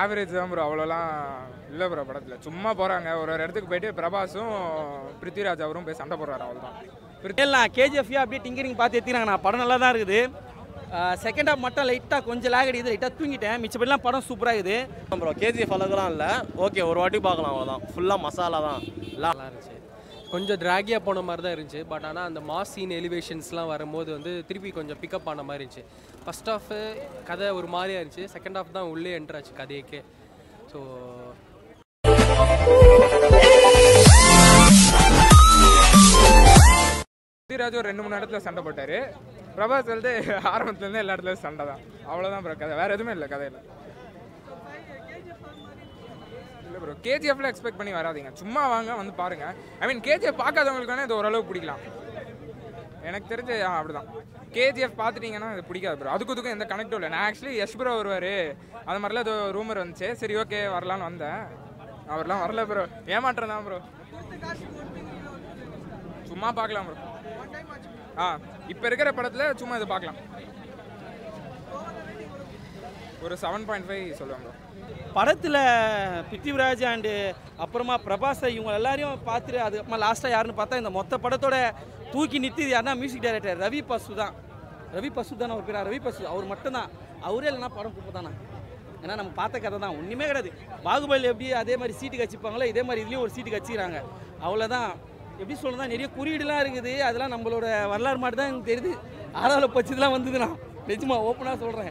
average தான் bro அவ்வளோலாம் இல்லை ப்ரோ படத்தில் சும்மா போகிறாங்க ஒரு ஒரு இடத்துக்கு போயிட்டு பிரபாஸும் பிருத்திவிராஜ் அவரும் போய் சண்டை போடுறாரு அவ்வளோதான் எல்லாம் கேஜிஎஃப் அப்படியே டிங்கரிங் பார்த்து எடுத்துக்கிறாங்க நான் படம் நல்லா தான் இருக்குது செகண்ட் ஹாஃப் மட்டும் லைட்டாக கொஞ்சம் லேக் அடிக்குது லைட்டாக தூங்கிட்டேன் மிச்சப்படிலாம் படம் சூப்பராக இருக்குது ப்ரோ கேஜிஎஃப் அளவுக்குலாம் இல்லை ஓகே ஒரு வாட்டி பார்க்கலாம் அவ்வளோதான் ஃபுல்லாக மசாலா தான் நல்லா இருந்துச்சு கொஞ்சம் ட்ராகியாக போன மாதிரி தான் இருந்துச்சு பட் ஆனால் அந்த மாஸ் சீன் எலிவேஷன்ஸ்லாம் வரும்போது வந்து திருப்பி கொஞ்சம் பிக்கப் ஆன மாதிரி இருந்துச்சு ஃபர்ஸ்ட் ஹாஃப் கதை ஒரு மாதிரியா இருந்துச்சு செகண்ட் ஹாஃப் தான் உள்ளே என்ட்ரு ஆச்சு கதையக்கே ஸோ பிருத்திவிராஜ் ஒரு ரெண்டு மூணு இடத்துல சண்டை போட்டார் பிரபாஸ் வந்து ஆரம்பத்துலேருந்து எல்லா இடத்துலையும் சண்டை தான் அவ்வளோதான் ப்ரோ கதை வேறு எதுவுமே இல்லை கதையில் இல்லை ப்ரோ கேஜிஎஃப்ல எக்ஸ்பெக்ட் பண்ணி வராதீங்க சும்மா வாங்க வந்து பாருங்க ஐ மீன் கேஜிஎஃப் பார்க்காதவங்களுக்கு வேணால் இது ஓரளவு பிடிக்கலாம் எனக்கு தெரிஞ்சு ஆ, அப்படிதான் கேஜிஎஃப் பார்த்துட்டீங்கன்னா இது பிடிக்காது ப்ரோ அதுக்கு இதுக்கும் எந்த கனெக்டும் இல்லை நான் ஆக்சுவலி யஷ் ப்ரோ வருவார் அது மாதிரிலாம் ஏதோ ரூமர் வந்துச்சு சரி ஓகே வரலான்னு வந்தேன் அவர்லாம் வரல ப்ரோ ஏமாற்றம் தான் ப்ரோ சும்மா பார்க்கலாம் ப்ரோ ஆ இப்போ இருக்கிற படத்தில் சும்மா இது பார்க்கலாம் ஒரு செவன் பாயிண்ட் ஃபைவ் சொல்லுவேன் ப்ரோ படத்தில் பிருத்திவிராஜ் அண்டு அப்புறமா பிரபாஸை இவங்க எல்லாரையும் பார்த்துட்டு அதுக்கப்புறமா லாஸ்ட்டாக யாருன்னு பார்த்தா இந்த மொத்த படத்தோட தூக்கி நிறுத்தி யாருன்னா மியூசிக் டைரக்டர் ரவி பசு தான் ரவி பசு தானே அவர் பேரா ரவி பசு அவர் மட்டும்தான் அவரே இல்லைன்னா படம் குப்பை தானே ஏன்னா நம்ம பார்த்த கதை தான் ஒன்றுமே கிடையாது பாகுபலி எப்படி அதே மாதிரி சீட்டு கச்சிப்பாங்களோ இதே மாதிரி இதுலேயும் ஒரு சீட்டு கச்சிக்கிறாங்க அவ்வளோதான் எப்படி சொல்லணும்னா நிறைய குறியீடுலாம் இருக்குது அதெல்லாம் நம்மளோட வரலாறு மாதிரி தான் எனக்கு தெரியுது ஆறாவில் பச்சதுலாம் வந்ததுண்ணா நிஜமா ஓப்பனாக சொல்கிறேன்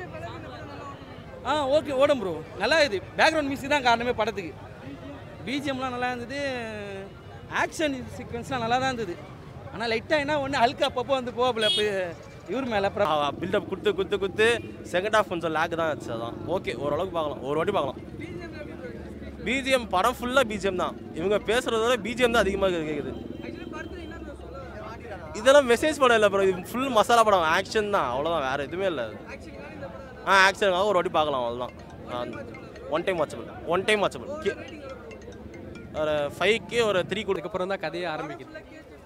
ஆ ஓகே ஓடும் ப்ரோ நல்லா இது பேக்ரவுண்ட் மியூசிக் தான் காரணமே படத்துக்கு பிஜிஎம்லாம் நல்லா இருந்தது ஆக்ஷன் சீக்வன்ஸ்லாம் நல்லா தான் இருந்தது ஆனால் லைட்டாக என்ன ஒன்று அழுக்கு அப்பப்போ வந்து போகல இப்போ இவர் மேலே பில்டப் கொடுத்து கொடுத்து கொடுத்து செகண்ட் ஹாஃப் கொஞ்சம் லேக் தான் ஆச்சு அதான் ஓகே ஓரளவுக்கு பார்க்கலாம் ஒரு வாட்டி பார்க்கலாம் பிஜிஎம் படம் ஃபுல்லாக பிஜிஎம் தான் இவங்க பேசுகிறத விட பிஜிஎம் தான் அதிகமாக கேட்குது இதெல்லாம் மெசேஜ் படம் இல்லை ப்ரோ இது ஃபுல் மசாலா படம் ஆக்ஷன் தான் அவ்வளோதான் வேறு எதுவுமே இல்லை ஆ ஆக்ஷனுக்காக ஒரு வாட்டி பார்க்கலாம் அவ்வளோதான் one time watchable one time watchable ஒரு ஃபைவ்க்கு ஒரு த்ரீ கொடு அதுக்கப்புறம் தான் கதையே ஆரம்பிக்குது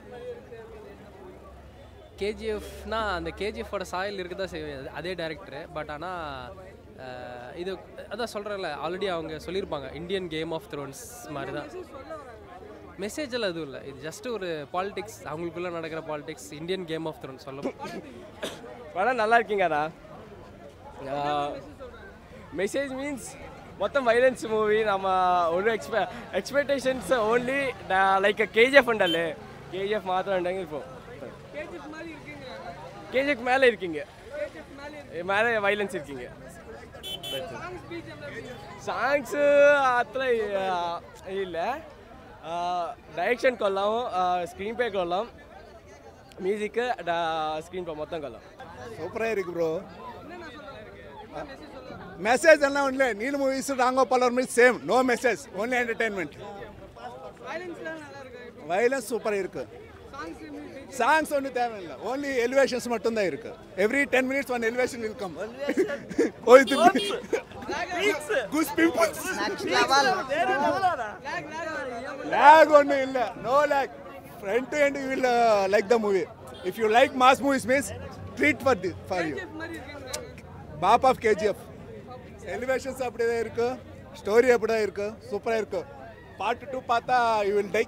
கேஜிஎஃப்னா அந்த கேஜிஎஃபோட சாயல் இருக்க தான் செய்யும் அதே டேரக்டரு பட் ஆனால் இது அதான் சொல்கிறேன்ல ஆல்ரெடி அவங்க சொல்லியிருப்பாங்க இந்தியன் கேம் ஆஃப் த்ரோன்ஸ் மாதிரி தான் மெசேஜ் எல்லாம் எதுவும் இல்லை இது ஜஸ்ட் ஒரு பாலிடிக்ஸ் அவங்களுக்குள்ளே நடக்கிற politics Indian game of thrones சொல்ல படம் நல்லா இருக்கீங்கடா மெசேஜ் மீன்ஸ் மொத்தம் வைலன்ஸ் மூவி நம்ம ஒரு எக்ஸ்பெ எக்ஸ்பெக்டேஷன்ஸ் ஓன்லி லைக் கேஜிஎஃப் உண்டல்லு கேஜிஎஃப் மாத்திரம் உண்டாங்க இப்போ கேஜிஎஃப் மேலே இருக்கீங்க மேலே வைலன்ஸ் இருக்கீங்க ಸಾಂಗ್ಸ್ ಹತ್ರ ಇಲ್ಲ ಡೈರೆಕ್ಷನ್ ಕೊಲ್ಲಾము ಸ್ಕ್ರೀನ್ ಪ್ಲೇ ಕೊಲ್ಲಾం ಮ್ಯೂಸಿಕ್ ஸ்க்ரீன் ப்ளே மொத்தம் கொல்லாம் சூப்பராக இருக்கு ப்ரோ மெசேஜ் எல்லாம் ஒன்றும் இல்லை நீல் மூவிஸ் ராங்கோ பலர் means same no message only entertainment violence சூப்பராக இருக்கு சாங்ஸ் ஒன்றும் தேவையில்லை ஓன்லி எலிவேஷன்ஸ் மட்டும்தான் இருக்கு every ten minutes one elevation will come goosebumps lag ஒன்றும் இல்லை no lag front to end you will like the movie if you like mass movies means treat for the for you pop of KGF elevations அப்படியே தான் இருக்கு story அப்படியே இருக்கு சூப்பராக இருக்கு part two பார்த்தா you will டைக்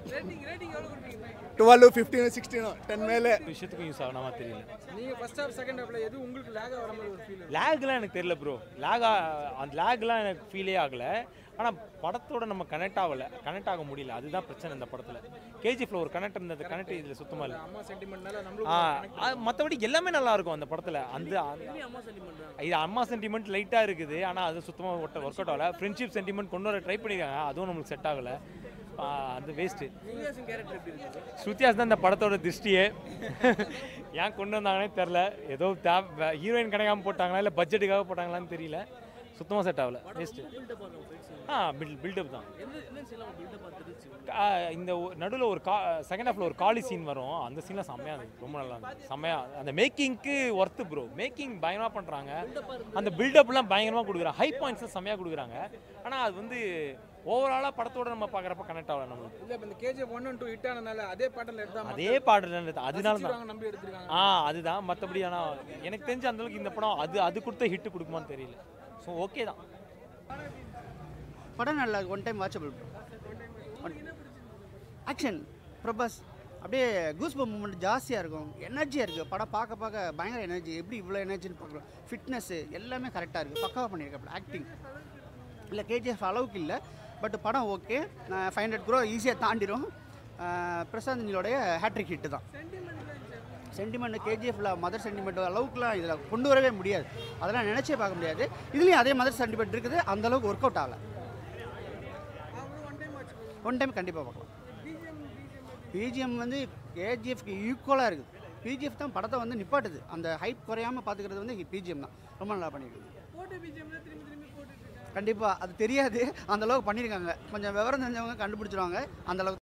twelve fifteen sixteen ten மேலே விஷயத்துக்கும் யூஸ் ஆகணுமா தெரியல நீங்கள் ஃபர்ஸ்ட் ஹாஃப் செகண்ட் ஹாஃப்ல எது உங்களுக்கு லேக் ஆகிற மாதிரி ஒரு ஃபீல் லேக்லாம் எனக்கு தெரியல ப்ரோ லேக் அந்த லேக்லாம் எனக்கு ஃபீலே ஆகலை ஆனால் படத்தோட நம்ம கனெக்ட் ஆகலை கனெக்ட் ஆக முடியல அதுதான் பிரச்சனை இந்த படத்தில் கேஜிஎஃப்ல ஒரு கனெக்ட் இருந்தது கனெக்ட் இதில் சுத்தமாக இல்லை அம்மா சென்டிமெண்ட்னால ஆ நம்மளுக்கு மற்றபடி எல்லாமே நல்லா இருக்கும் அந்த படத்தில் அந்த இது அம்மா சென்டிமெண்ட் லைட்டாக இருக்குது ஆனால் அது சுத்தமாக ஒட்ட ஒர்க் அவுட் ஆகல ஃப்ரெண்ட்ஷிப் சென்டிமெண்ட் கொண்டு வர ட்ரை பண்ணியிருக்காங்க அதுவும் நம்மளுக்கு செட் ஆகலை அது வேஸ்ட்டு ஸ்ருத்தியாஸ் தான் இந்த படத்தோட திருஷ்டியே ஏன் கொண்டு வந்தாங்கன்னே தெரில ஏதோ தேவை ஹீரோயின் கிடைக்காம போட்டாங்களா இல்லை பட்ஜெட்டுக்காக போட்டாங்களான்னு தெரியல சுத்தமாக செட் ஆகல வேஸ்ட்டு ஆ பில் பில்டப் தான் ஆ, இந்த நடுவில் ஒரு கா செகண்ட் ஹாஃபில் ஒரு காலி சீன் வரும் அந்த சீன்லாம் செம்மையாக இருந்துச்சு ரொம்ப நல்லா இருந்துச்சு செம்மையாக அந்த மேக்கிங்க்கு ஒர்த்து ப்ரோ மேக்கிங் பயங்கரமாக பண்ணுறாங்க அந்த பில்டப்லாம் பயங்கரமாக கொடுக்குறாங்க ஹை பாயிண்ட்ஸும் செம்மையாக கொடுக்குறாங்க ஆனால் அது வந்து ஓவராலாக படத்தோட நம்ம பார்க்குறப்ப கனெக்ட் ஆகல நம்மளுக்கு இல்லை இப்போ இந்த KGF one and two hit ஆனனால அதே பாட்டில் எடுத்தா அதே பாடல் அதனால தான் ரசிச்சிருவாங்க, நம்பி எடுத்திருக்காங்க ஆ அதுதான் மற்றபடி ஆனால் எனக்கு தெரிஞ்ச அந்த அளவுக்கு இந்த படம் அது அது கொடுத்த ஹிட் கொடுக்குமான்னு தெரியல ஸோ ஓகே தான் படம் நல்லா one time watchable action Prabhas அப்படியே கூஸ் மூமெண்ட் ஜாஸ்தியாக இருக்கும் எனர்ஜியாக இருக்குது படம் பார்க்க பார்க்க பயங்கர எனர்ஜி எப்படி இவ்வளோ எனர்ஜின்னு பார்க்குறோம் ஃபிட்னஸ்ஸு எல்லாமே கரெக்டாக இருக்குது பக்காவாக பண்ணியிருக்காப்புல ஆக்டிங் இல்லை கேஜிஎஃப் அளவுக்கு இல்லை பட் படம் ஓகே ஃபைவ் ஹண்ட்ரட் க்ரோ ஈஸியாக தாண்டிடும் பிரசாந்த் நீலோடைய ஹேட்ரிக் ஹிட்டு தான் சென்டிமெண்ட் கேஜிஎஃப்ல மதர் சென்டிமெண்ட் அளவுக்குலாம் இதில் கொண்டு வரவே முடியாது அதெல்லாம் நினச்சே பார்க்க முடியாது இதுலேயும் அதே மதர் சென்டிமெண்ட் இருக்குது அந்த அளவுக்கு ஒர்க் அவுட் ஆகலை ஒன் டைம் கண்டிப்பாக பார்க்கலாம் பிஜிஎம் வந்து கேஜிஎஃப்க்கு ஈக்குவலாக இருக்குது பிஜிஎஃப் தான் படத்தை வந்து நிப்பாட்டுது அந்த ஹைப் குறையாமல் பார்த்துக்கிறது வந்து பிஜிஎம் தான் ரொம்ப நல்லா பண்ணியிருக்கு கண்டிப்பாக அது தெரியாது அந்த அளவுக்கு பண்ணியிருக்காங்க கொஞ்சம் விவரம் தெரிஞ்சவங்க கண்டுபிடிச்சிருவாங்க அந்த அளவுக்கு